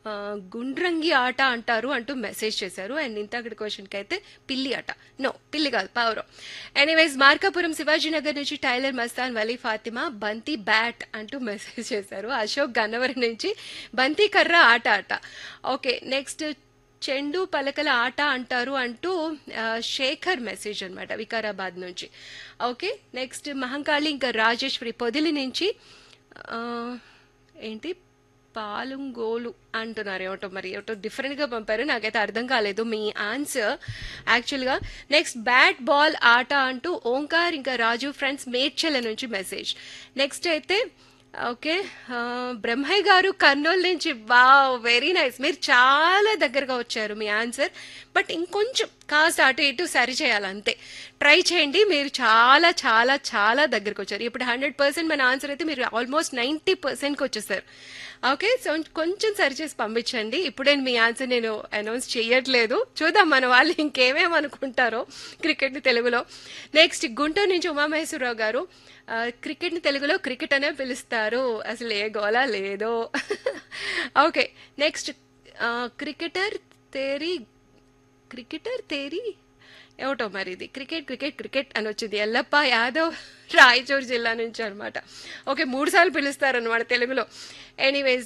ఆ, గుండ్రంగి ఆట అంటారు అంటూ మెసేజ్ చేశారు అండ్ ఇంతకటి క్వశ్చన్కి అయితే పిల్లి ఆట నో పిల్లి కాదు పావురం ఎనీవేస్ మార్కాపురం శివాజీనగర్ నుంచి టైలర్ మస్తాన్ వలీ ఫాతిమా బంతి బ్యాట్ అంటూ మెసేజ్ చేశారు అశోక్ గన్నవరం నుంచి బంతి కర్ర ఆట ఆట ఓకే నెక్స్ట్ చెండు పలకల ఆట అంటారు అంటూ ఆ, శేఖర్ మెసేజ్ అనమాట వికారాబాద్ నుంచి ఓకే నెక్స్ట్ మహంకాళి ఇంకా రాజేశ్వరి పొదిలి నుంచి ఆ, ఏంటి పాలుంగోలు అంటున్నారు ఏమిటో మరి ఏమిటో డిఫరెంట్గా పంపారు నాకైతే అర్థం కాలేదు మీ ఆన్సర్ యాక్చువల్గా నెక్స్ట్ బ్యాట్ బాల్ ఆట అంటూ ఓంకార్ ఇంకా రాజు ఫ్రెండ్స్ మేడ్చల నుంచి మెసేజ్ నెక్స్ట్ అయితే ఓకే ఆ, బ్రహ్మయ్య గారు కర్నూలు నుంచి వా వెరీ నైస్ మీరు చాలా దగ్గరగా వచ్చారు మీ ఆన్సర్ బట్ ఇంకొంచెం కాస్త అటు ఇటు సరి చేయాలి అంతే ట్రై చేయండి మీరు చాలా చాలా చాలా దగ్గరకు వచ్చారు ఇప్పుడు హండ్రెడ్ పర్సెంట్ మన ఆన్సర్ అయితే మీరు ఆల్మోస్ట్ నైంటీ పర్సెంట్కి వచ్చేసారు ఓకే సో కొంచెం సరి చేసి పంపించండి ఇప్పుడే మీ ఆన్సర్ నేను అనౌన్స్ చేయట్లేదు చూద్దాం మన వాళ్ళు ఇంకేమేమి అనుకుంటారో క్రికెట్ని తెలుగులో నెక్స్ట్ గుంటూరు నుంచి ఉమామహేశ్వరరావు గారు ఆ, క్రికెట్ని తెలుగులో క్రికెట్ అనే పిలుస్తారు అసలు ఏ గోలా లేదో ఓకే నెక్స్ట్ ఆ, క్రికెటర్ తేరీ క్రికెటర్ తేరీ ఏమిటో మరి ఇది క్రికెట్ క్రికెట్ క్రికెట్ అని వచ్చింది ఎల్లప్ప యాదవ్ రాయచూరు జిల్లా నుంచి అనమాట ఓకే మూడు సార్లు పిలుస్తారనమాట తెలుగులో ఎనీవేస్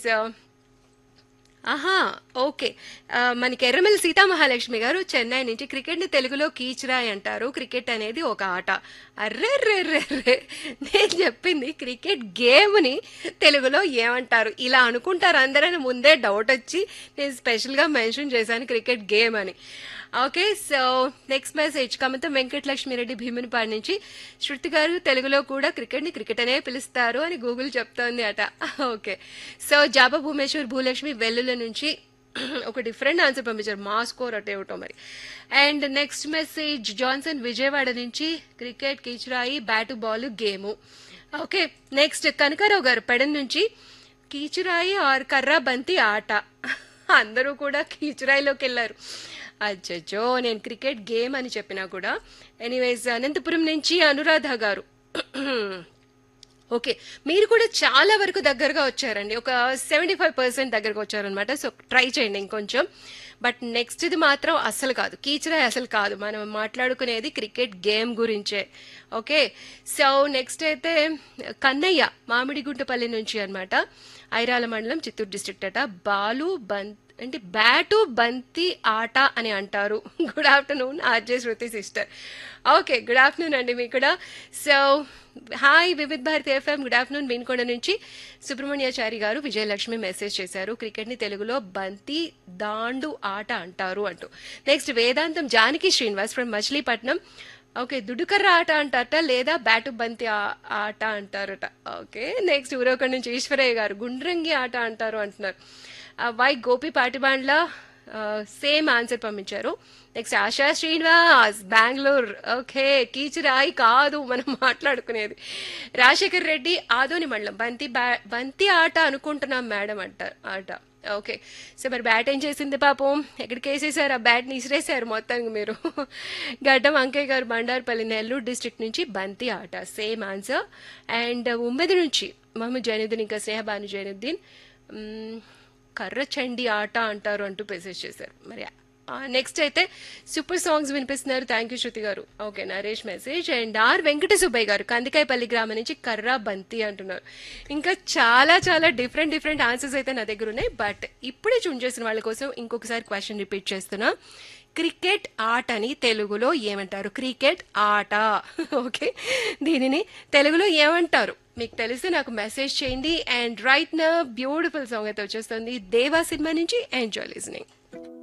ఆహా ఓకే ఆ, మనకి ఎర్రమల్లి సీతామహాలక్ష్మి గారు చెన్నై నుంచి క్రికెట్ని తెలుగులో కీచురాయ్ అంటారు క్రికెట్ అనేది ఒక ఆట అర్రెర్రెర్రెర్రే నేను చెప్పింది క్రికెట్ గేమ్ని తెలుగులో ఏమంటారు ఇలా అనుకుంటారు అందరని ముందే డౌట్ వచ్చి నేను స్పెషల్గా మెన్షన్ చేశాను క్రికెట్ గేమ్ అని okay so next message Kamatham Venkatalakshmireddy Bhimunipadu నుంచి శృతి గారు తెలుగులో కూడా క్రికెట్ని క్రికెట్ అనే పిలుస్తారు అని గూగుల్ చెప్తోంది అట ఓకే సో జాబా భూమేశ్వర్ భూలక్ష్మి వెల్లుల నుంచి ఒక డిఫరెంట్ ఆన్సర్ పంపించారు మా స్కోర్ అటే ఒకటో మరి and next message Johnson Vijayawada నుంచి క్రికెట్ కీచురాయి bat ball game okay next Kanakarao గారు పెడన్ నుంచి కీచురాయి ఆర్ కర్రా బంతి ఆట అందరూ కూడా కీచురాయిలోకి వెళ్ళారు అచ్చచ్చో నేను క్రికెట్ గేమ్ అని చెప్పినా కూడా ఎనీవేస్ అనంతపురం నుంచి అనురాధ గారు ఓకే మీరు కూడా చాలా వరకు దగ్గరగా వచ్చారండి ఒక సెవెంటీ ఫైవ్ పర్సెంట్ దగ్గరకు వచ్చారనమాట సో ట్రై చేయండి ఇంకొంచెం బట్ నెక్స్ట్ ఇది మాత్రం అసలు కాదు కీచరాయ్ అసలు కాదు మనం మాట్లాడుకునేది క్రికెట్ గేమ్ గురించే ఓకే సో నెక్స్ట్ అయితే కన్నయ్య మామిడిగుంటపల్లి నుంచి అనమాట ఐరాల మండలం చిత్తూరు డిస్ట్రిక్ట్ అట బాలు బంత్ అంటే బ్యాటు బంతి ఆట అని అంటారు good afternoon RJ Shruti sister okay good afternoon అండి మీకు కూడా so hi Vividh Bharati FM good afternoon Vinukonda నుంచి సుబ్రహ్మణ్యాచారి గారు విజయలక్ష్మి మెసేజ్ చేశారు క్రికెట్ని తెలుగులో బంతి దాండు ఆట అంటారు అంటూ next Vedantam Janaki Srinivas from Machilipatnam okay దుడుకర్ర ఆట అంటారట లేదా బ్యాటు బంతి ఆ- ఆట అంటారట ఓకే నెక్స్ట్ ఊరొకటి నుంచి ఈశ్వరయ్య గారు గుండ్రంగి ఆట అంటారు అంటున్నారు ఆ, Y Gopi Patibandla same answer పంపించారు నెక్స్ట్ ఆశా శ్రీనివాస్ బెంగళూరు ఓకే కీచురాయి కాదు మనం మాట్లాడుకునేది రాజశేఖర్ రెడ్డి ఆదోని మండలం బంతి బ్యా బంతి ఆట అనుకుంటున్నాం మేడం అంటారు ఆట ఓకే సో మరి బ్యాట్ ఏం చేసింది పాపం ఎక్కడికి వేసేసారు ఆ బ్యాట్ని ఇసిరేసారు మొత్తానికి మీరు గడ్డం అంకయ్య గారు బండారుపల్లి నెల్లూరు డిస్ట్రిక్ట్ నుంచి బంతి ఆట సేమ్ ఆన్సర్ అండ్ ఉమ్మెది నుంచి మహమ్మద్ జైనుద్దీన్ ఇంకా స్నేహబాను జైనుద్దీన్ మ్మ్, కర్ర చండి ఆట అంటారు అంటూ మెసేజ్ చేశారు మరి నెక్స్ట్ అయితే సూపర్ సాంగ్స్ వినిపిస్తున్నారు థ్యాంక్ యూ శృతి గారు okay Naresh message and R Venkata Subbaiah గారు కందికాయపల్లి గ్రామం నుంచి కర్రా బంతి అంటున్నారు ఇంకా చాలా చాలా డిఫరెంట్ డిఫరెంట్ ఆన్సర్స్ అయితే నా దగ్గర ఉన్నాయి బట్ ఇప్పుడే చూన్ చేసిన వాళ్ళ కోసం ఇంకొకసారి క్వశ్చన్ రిపీట్ చేస్తున్నా క్రికెట్ ఆటని తెలుగులో ఏమంటారు క్రికెట్ ఆట ఓకే దీనిని తెలుగులో ఏమంటారు మీకు తెలిస్తే నాకు మెసేజ్ చేయండి అండ్ రైట్ నా బ్యూటిఫుల్ సాంగ్ అయితే వచ్చేస్తుంది దేవా సినిమా నుంచి ఎంజాయ్ లిజనింగ్